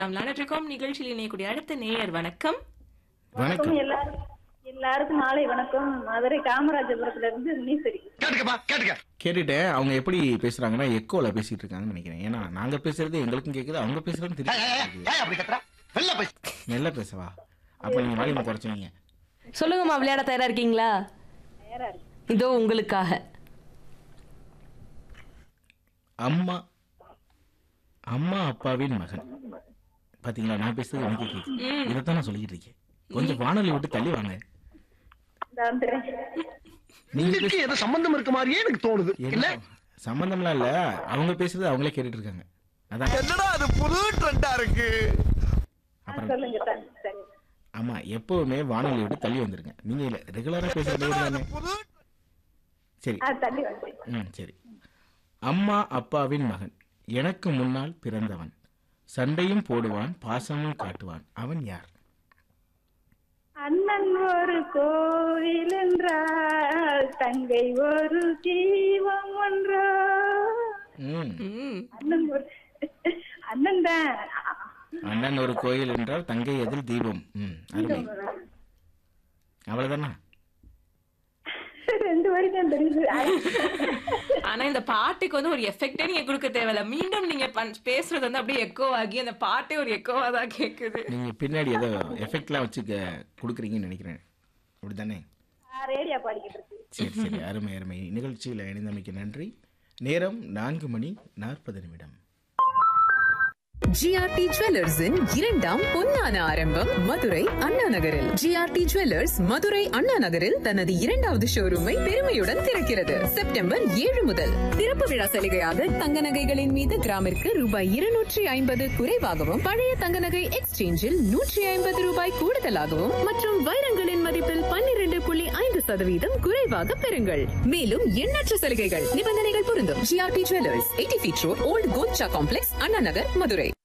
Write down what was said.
நாம் விளையாடிருக்கோம் நிகழ்ச்சியில் இணையக்கூடிய அடுத்த நேயர் வணக்கம் வணக்கம் எல்லாரும் எல்லாருக்கும் மாலை வணக்கம் மதுரை காமராஜபுரத்துல இருந்து நீசரி கேட்டுக்கப்பா கேட்டுக்க கேட்டுட்டேன் அவங்க எப்படி பேசுறாங்கன்னா எக்கோல பேசிட்டு இருக்காங்கன்னு நினைக்கிறேன் ஏன்னா நாங்க பேசுறது எங்களுக்கும் கேக்குது அவங்க பேசுறது ஏய், தெரியும் ஏய், ஏய், ஏய், அப்படி கத்துற வெள்ள போய் மெல்ல பேசவா அப்ப நீங்க வாலியம் குறைச்சுவீங்க சொல்லுங்கம்மா விளையாட தயாரா இருக்கீங்களா நேரா இருக்கு இதோ உங்களுக்காக அம்மா அம்மா அப்பாவின் மகன் பாத்தீங்களா நான் பேசுறது எனக்கு கேக்குது இதைத்தான் நான் சொல்லிட்டு இருக்கேன் கொஞ்சம் வானொலி விட்டு தள்ளி வாங்க இந்த வந்துடுறேன் நீங்க இதுக்கு ஏதோ சம்பந்தம் இருக்க மாதிரியே எனக்கு தோணுது இல்ல இல்ல சம்பந்தம்லாம் இல்ல அவங்க பேசுறது அவங்களே கேட்டுட்டு இருக்காங்க அதான் என்னடா அது புது ட்ரெண்டா இருக்கு அப்புறம் சொல்லுங்க தம்பி, சரி ஆமா எப்பவுமே வானொலி விட்டு தள்ளி வந்துருங்க நீங்க ரெகுலரா பேசுறதே தானே புது சரி ஆ தள்ளி வந்து ம் சரி அம்மா அப்பாவின் மகன் எனக்கு முன்னால் பிறந்தவன் சண்டையும் போடுவான் பாசமும் காட்டுவான் அவன் யார் அண்ணன் ஒரு கோவில் என்றால் தங்கை ஒரு தீபம் ஒன்றோ ம் ம் அண்ணன் ஒரு அண்ணன் தான் அண்ணன் ஒரு கோயில் என்றால் தங்கை எதில் தீபம் ம் அருமை அவ்வளவுதானா ரெண்டு வரைக்கும் தெரியுது ஆனா இந்த பாட்டுக்கு வந்து ஒரு எஃபெக்டே நீங்க கொடுக்க தேவையில்ல மீண்டும் நீங்க பண்- பேசுறது வந்து அப்படியே எக்கோ ஆகி அந்த பாட்டே ஒரு எக்கோவா தான் கேக்குது நீங்க பின்னாடி ஏதோ எஃபெக்ட்லாம் வச்சு க- கொடுக்குறீங்கன்னு நினைக்கிறேன் அப்படிதானே ரேடியா பாடிக்கிட்டு இருக்கு சரி சரி அருமை அருமை நிகழ்ச்சியில் இணைந்தமைக்கு நன்றி நேரம் நான்கு மணி நாற்பது நிமிடம் ஜிஆர்டி ஜுவல்லர்ஸின் இரண்டாம் பொன்னான ஆரம்பம் மதுரை அண்ணா நகரில் ஜிஆர்டி ஜுவல்லர்ஸ் மதுரை அண்ணா நகரில் தனது இரண்டாவது ஷோரூமை பெருமையுடன் திறக்கிறது செப்டம்பர் ஏழு முதல் திறப்பு விழா சலுகையாக தங்க நகைகளின் மீது கிராமிற்கு ரூபாய் இருநூற்றி ஐம்பது குறைவாகவும் பழைய தங்க நகை எக்ஸ்சேஞ்சில் நூற்றி ஐம்பது ரூபாய் கூடுதலாகவும் மற்றும் வைரங்களின் மதிப்பில் பன்னிரண்டு புள்ளி ஐந்து சதவீதம் குறைவாக பெறுங்கள் மேலும் எண்ணற்ற சலுகைகள் நிபந்தனைகள் பொருந்தும் GRT jewellers eighty feet road old கோச்சா காம்ப்ளெக்ஸ் அண்ணா நகர் மதுரை